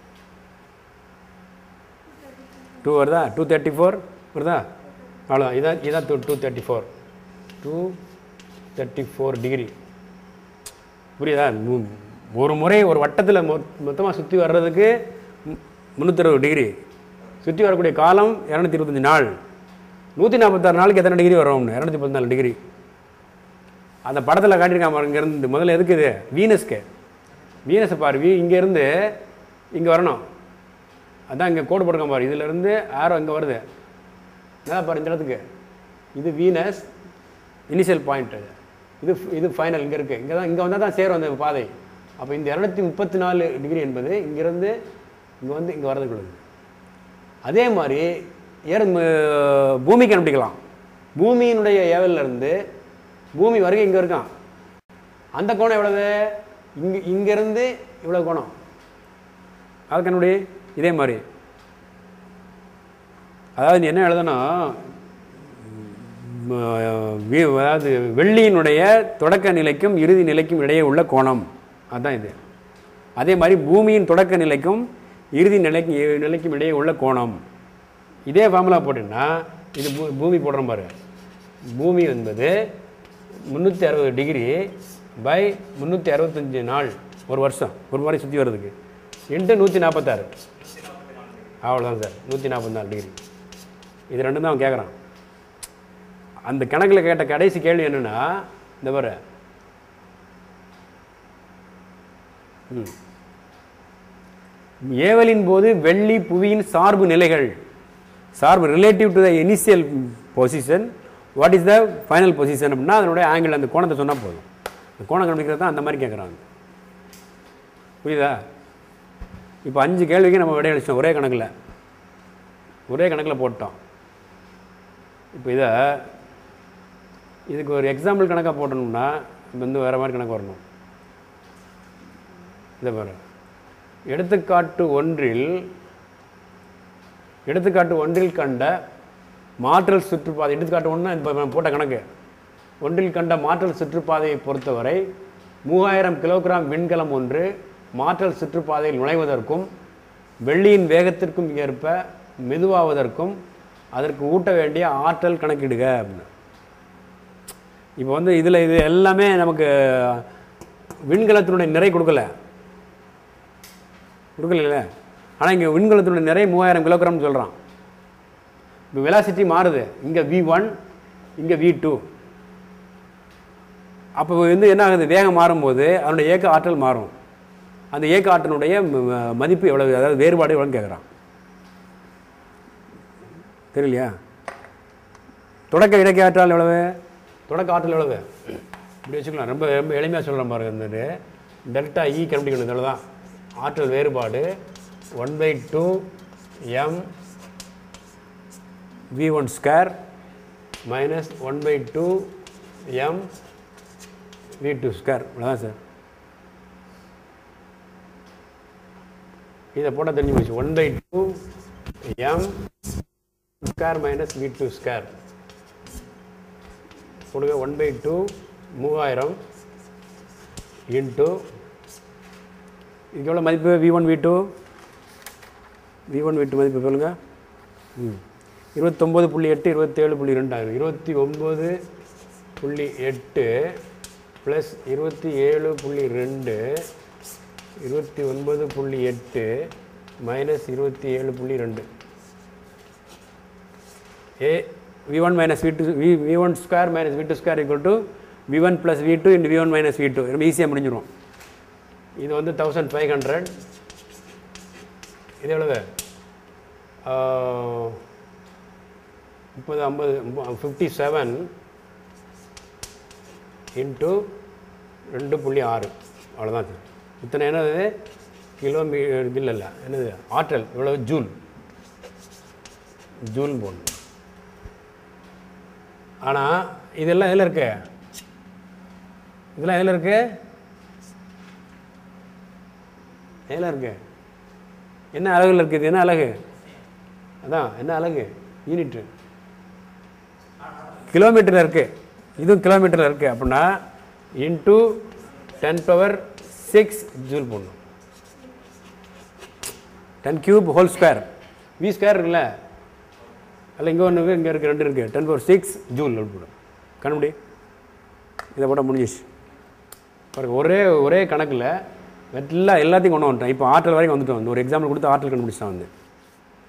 டூ வருதா டூ தேர்ட்டி ஃபோர் வருதா அவ்வளோதான் இதான் இதான் two two thirty four two thirty four degree புரியுதா மு- ஒரு முறை ஒரு வட்டத்தில் மொ மொத்தமாக சுற்றி வர்றதுக்கு முந்நூற்றறுபது டிகிரி சுற்றி வரக்கூடிய காலம் இரநூத்தி இருபத்தஞ்சி நாள் நூற்றி நாற்பத்தாறு நாளுக்கு எத்தனை டிகிரி வரும்னு இரநூத்தி பதினாலு டிகிரி அந்த படத்தில் காட்டியிருக்காம பாருங்க இருந்து முதல்ல எதுக்கு இது வீனஸ்க்கு வீனஸை பாரு வீ இங்கேருந்து இங்கே வரணும் அதான் இங்கே கோடு போட்டிருக்கான் பாரு இதுலேருந்து ஆரோ இங்கே வருது நல்லா பாரு இந்த இடத்துக்கு இது வீனஸ் இனிஷியல் பாயிண்ட் இது இது ஃபைனல் இங்கே இருக்குது இங்கே தான் இங்கே வந்தால் தான் சேரும் அந்த பாதை அப்போ இந்த இரநூத்தி முப்பத்தி நாலு டிகிரி என்பது இங்கேருந்து இங்கே வந்து இங்கே வரதுக்குள்ளது அதே மாதிரி ஏற ம- பூமி கண்டுபிடிக்கலாம் பூமியினுடைய ஏவல்ல இருந்து பூமி வரைக்கும் இங்கே இருக்கான் அந்த கோணம் எவ்வளவு இங்கே இங்கேருந்து இவ்வளோ கோணம் அது கண்டுபிடி இதே மாதிரி அதாவது நீ என்ன எழுதணும் ம- வி- அதாவது வெள்ளியினுடைய தொடக்க நிலைக்கும் இறுதி நிலைக்கும் இடையே உள்ள கோணம் அதுதான் இது அதே மாதிரி பூமியின் தொடக்க நிலைக்கும் இறுதி நிலைக்கும் நிலைக்கும் இடையே உள்ள கோணம் இதே ஃபார்முலா போட்டீங்கன்னா இது பூ- பூமி போடுற பாரு பூமி என்பது முந்நூற்றி அறுபது டிகிரி பை முந்நூற்றி அறுபத்தஞ்சு நாள் ஒரு வருஷம் ஒரு மாதிரி சுற்றி வர்றதுக்கு இன்ட்டு நூற்றி நாற்பத்தாறு அவ்வளோதான் சார் நூற்றி நாற்பத்தி நாலு டிகிரி இது ரெண்டும் தான் அவன் கேட்குறான் அந்த கணக்கில் கேட்ட கடைசி கேள்வி என்னன்னா இந்த பாரு ம். ஏவலின் போது வெள்ளி புவியின் சார்பு நிலைகள் சார்பு relative to the initial position what is the final position அப்படின்னா அதனுடைய ஆங்கிள் அந்த கோணத்தை சொன்னால் போதும் அந்த கோணம் கண்டுபிடிக்கிறது தான் அந்த மாதிரி கேட்குறாங்க புரியுதா இப்போ அஞ்சு கேள்விக்கு நம்ம விடையளிச்சோம் ஒரே கணக்கில் ஒரே கணக்கில் போட்டோம் இப்போ இதை இதுக்கு ஒரு எக்ஸாம்பிள் கணக்காக போட்டணும்னா இப்போ வந்து வேறு மாதிரி கணக்கு வரணும் இதை பாரு எடுத்துக்காட்டு ஒன்றில் எடுத்துக்காட்டு ஒன்றில் கண்ட மாற்றல் சுற்றுப்பாதை எடுத்துக்காட்டு ஒன்று இப்போ நான் போட்ட கணக்கு ஒன்றில் கண்ட மாற்றல் சுற்றுப்பாதையை பொறுத்தவரை மூவாயிரம் கிலோகிராம் விண்கலம் ஒன்று மாற்றல் சுற்றுப்பாதையில் நுழைவதற்கும் வெள்ளியின் வேகத்திற்கும் ஏற்ப மெதுவாவதற்கும் அதற்கு ஊட்ட வேண்டிய ஆற்றல் கணக்கிடுக அப்படின்னு இப்போ வந்து இதில் இது எல்லாமே நமக்கு விண்கலத்தினுடைய நிறை கொடுக்கல கொடுக்கல ஆனால் இங்கே விண்கலத்தினுடைய நிறை மூவாயிரம் கிலோகிராம் சொல்கிறான் இப்போ வெலாசிட்டி மாறுது இங்கே வி ஒன் இங்கே வி டூ அப்போ வந்து என்ன ஆகுது வேகம் மாறும்போது அதனுடைய இயக்க ஆற்றல் மாறும் அந்த இயக்க ஆற்றலுடைய ம- ம- மதிப்பு எவ்வளவு அதாவது வேறுபாடு எவ்வளோன்னு கேட்குறான் தெரியலையா தொடக்க இடைக்க ஆற்றல் எவ்வளவு தொடக்க ஆற்றல் எவ்வளவு இப்படி வச்சுக்கலாம் ரொம்ப ரொம்ப எளிமையாக சொல்கிறேன் பாருங்க இந்த டெல்டா இ கண்டுபிடிக்கணும் இதில் தான் ஆற்றல் வேறுபாடு one by two M V one square minus one by two M V two square இவ்வளோதான் சார் இதை போட்டால் தெரிஞ்சு போச்சு one by two M square minus V two square கொடுங்க ஒன் பை டூ மூவாயிரம் இன்ட்டு இதுக்கு எவ்வளோ மதிப்பு V one V two V one V two மதிப்பு சொல்லுங்க ம் இருபத்தொம்போது புள்ளி எட்டு இருபத்தேழு புள்ளி ரெண்டு ஆயிரம் இருபத்தி ஒம்பது புள்ளி எட்டு ப்ளஸ் இருபத்தி ஏழு புள்ளி ரெண்டு இருபத்தி ஒன்பது புள்ளி எட்டு மைனஸ் இருபத்தி ஏழு புள்ளி ரெண்டு A V one minus V two V we one square minus V two square equal to V one plus V two into V one minus V two ரொம்ப ஈஸியாக முடிஞ்சிடும் இது வந்து தௌசண்ட் ஃபைவ் ஹண்ட்ரட் இது எவ்வளவு முப்பது ஐம்பது ஃபிஃப்டி செவன் இன்ட்டு ரெண்டு புள்ளி ஆறு அவ்வளோதான் சார் இத்தனை என்னது கிலோமீ இல்லை இல்லை என்னது ஆற்றல் இவ்வளவு ஜூல் ஜூல் போடணும் ஆனால் இதெல்லாம் எதில் இருக்கு இதெல்லாம் எதில் இருக்கு எதில் இருக்கு என்ன அலகுல இருக்குது என்ன அலகு அதான் என்ன அலகு யூனிட்டு கிலோமீட்டரில் இருக்கு இதுவும் கிலோமீட்டரில் இருக்குது அப்படின்னா into ten power six joule போடணும் ten cube whole square V square இருக்குல்ல அதில் இங்கே ஒன்று இங்கே இருக்குது ரெண்டு இருக்குது டென் பவர் சிக்ஸ் ஜூல் போடும் கண்டுபிடி இதை போட்டால் முடிஞ்சிச்சு பாருங்க ஒரே ஒரே கணக்கில் எல்லா எல்லாத்தையும் கொண்டு வந்துட்டேன் இப்போ ஆற்றல் வரைக்கும் வந்துட்டோம் இந்த ஒரு எக்ஸாம்பிள் கொடுத்து ஆற்றல் கண்டுபிடிச்சிட்டான் வந்து